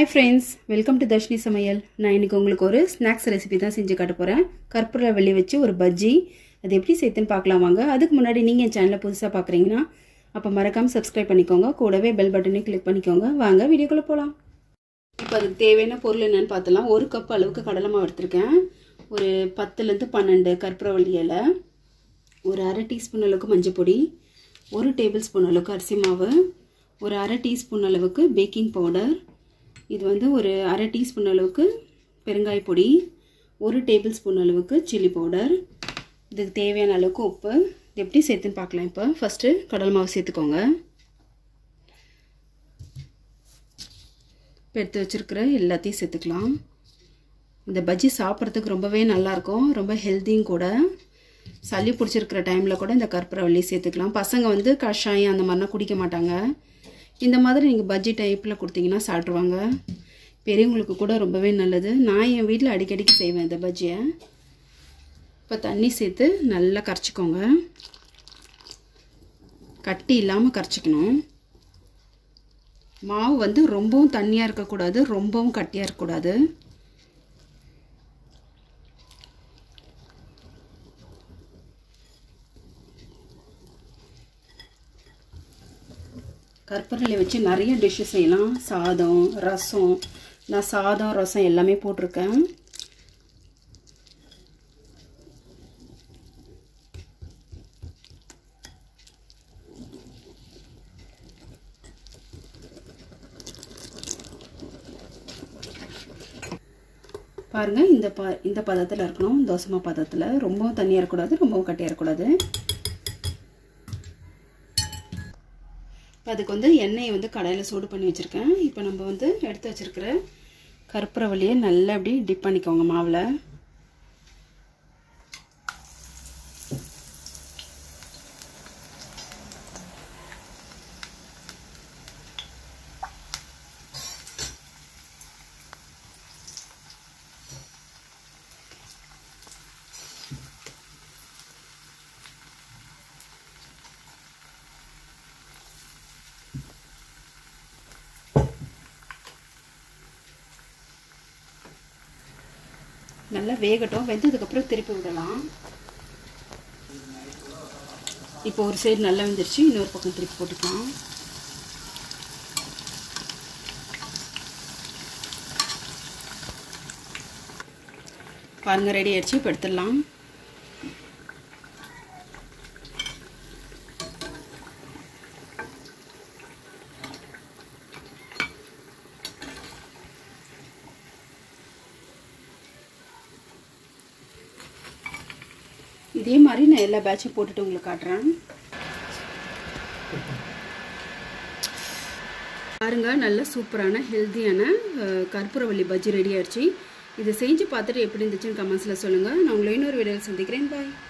hi friends welcome to Darshini சமையல் நான் இன்றைக்கி உங்களுக்கு ஒரு ஸ்நாக்ஸ் ரெசிபி தான் செஞ்சு காட்ட போகிறேன் கற்பூர வெள்ளி வச்சு ஒரு பஜ்ஜி அது எப்படி சேர்த்துன்னு பார்க்கலாம் வாங்க அதுக்கு முன்னாடி நீங்கள் என் சேனலை புதுசாக பார்க்குறீங்கன்னா அப்போ மறக்காமல் சப்ஸ்கிரைப் பண்ணிக்கோங்க கூடவே பெல் பட்டனையும் கிளிக் பண்ணிக்கோங்க வாங்க வீடியோக்குள்ளே போகலாம் இப்போ அதுக்கு தேவையான பொருள் என்னென்னு பார்த்தலாம் ஒரு கப் அளவுக்கு கடலை மாவு எடுத்திருக்கேன் ஒரு பத்துலேருந்து பன்னெண்டு கற்பூரவள்ளி இலை ஒரு அரை டீஸ்பூன் அளவுக்கு மஞ்சள் பொடி ஒரு டேபிள் ஸ்பூன் அளவுக்கு அரிசி மாவு ஒரு அரை டீஸ்பூன் அளவுக்கு பேக்கிங் பவுடர் இது வந்து ஒரு அரை டீஸ்பூன் அளவுக்கு பெருங்காய பொடி ஒரு டேபிள் ஸ்பூன் அளவுக்கு சில்லி பவுடர் இதுக்கு தேவையான அளவுக்கு உப்பு இது எப்படி சேர்த்துன்னு பார்க்கலாம் இப்போ ஃபஸ்ட்டு கடல் மாவு சேர்த்துக்கோங்க இப்போ எடுத்து வச்சுருக்கிற எல்லாத்தையும் சேர்த்துக்கலாம் இந்த பஜ்ஜி சாப்பிட்றதுக்கு ரொம்பவே நல்லாயிருக்கும் ரொம்ப ஹெல்த்தியும் கூட சளி பிடிச்சிருக்கிற டைமில் கூட இந்த கற்பூரவள்ளி சேர்த்துக்கலாம் பசங்க வந்து கஷாயம் அந்த மாதிரிலாம் குடிக்க மாட்டாங்க இந்த மாதிரி நீங்கள் பஜ்ஜி டைப்பில் கொடுத்தீங்கன்னா சாப்பிட்ருவாங்க பெரியவங்களுக்கு கூட ரொம்பவே நல்லது நான் என் வீட்டில் அடிக்கடிக்கு செய்வேன் இந்த பஜ்ஜியை இப்போ தண்ணி சேர்த்து நல்லா கரைச்சிக்கோங்க கட்டி இல்லாமல் கரைச்சிக்கணும் மாவு வந்து ரொம்பவும் தண்ணியாக இருக்கக்கூடாது ரொம்பவும் கட்டியாக இருக்கக்கூடாது கற்பூரலை வச்சு நிறைய டிஷ்ஷு செய்யலாம் சாதம் ரசம் நான் சாதம் ரசம் எல்லாமே போட்டிருக்கேன் பாருங்கள் இந்த ப இந்த பதத்தில் இருக்கணும் தோசைமா பதத்தில் ரொம்பவும் தண்ணியாக இருக்கக்கூடாது ரொம்பவும் கட்டியாக இருக்கக்கூடாது இப்போ அதுக்கு வந்து எண்ணெயை வந்து கடையில் சூடு பண்ணி வச்சுருக்கேன் இப்போ நம்ம வந்து எடுத்து வச்சுருக்கிற கற்பூரவள்ளியை நல்லா அப்படி டிப் பண்ணிக்கோங்க மாவில் நல்லா வேகட்டும் வெந்ததுக்கப்புறம் திருப்பி விடலாம் இப்போ ஒரு சைடு நல்லா வெந்துருச்சு இன்னொரு பக்கம் திருப்பி போட்டுக்கலாம் பாருங்கள் ரெடி ஆயிடுச்சு இப்போ எடுத்துடலாம் இதே மாதிரி நான் எல்லா பேட்சும் போட்டுட்டு உங்களுக்கு காட்டுறேன் பாருங்க நல்ல சூப்பரான ஹெல்த்தியான கற்பூரவள்ளி பஜ்ஜி ரெடி ஆயிடுச்சு இதை செஞ்சு பார்த்துட்டு எப்படி இருந்துச்சுன்னு கமெண்ட்ஸில் சொல்லுங்கள் நான் உங்களை இன்னொரு வீடியோவில் சந்திக்கிறேன் பாய்